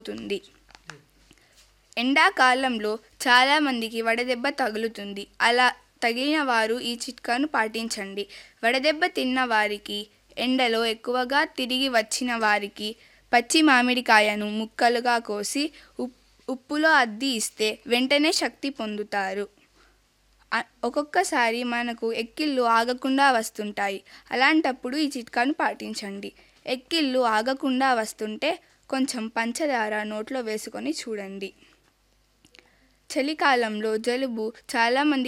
అవుతుంది ఎండాకాలంలో చాలామందికి వడదెబ్బ తగులుతుంది అలా తగిలిన వారు ఈ చిట్కాను పాటించండి వడదెబ్బ తిన్న వారికి ఎండలో ఎక్కువగా తిరిగి వచ్చిన వారికి పచ్చి మామిడికాయను ముక్కలుగా కోసి ఉప్ ఉప్పులో అద్ది ఇస్తే వెంటనే శక్తి పొందుతారు అ- ఒక్కొక్కసారి మనకు ఎక్కిళ్ళు ఆగకుండా వస్తుంటాయి అలాంటప్పుడు ఈ చిట్కాను పాటించండి ఎక్కిళ్ళు ఆగకుండా వస్తుంటే కొంచెం పంచదార నోట్లో వేసుకొని చూడండి చలికాలంలో జలుబు చాలామంది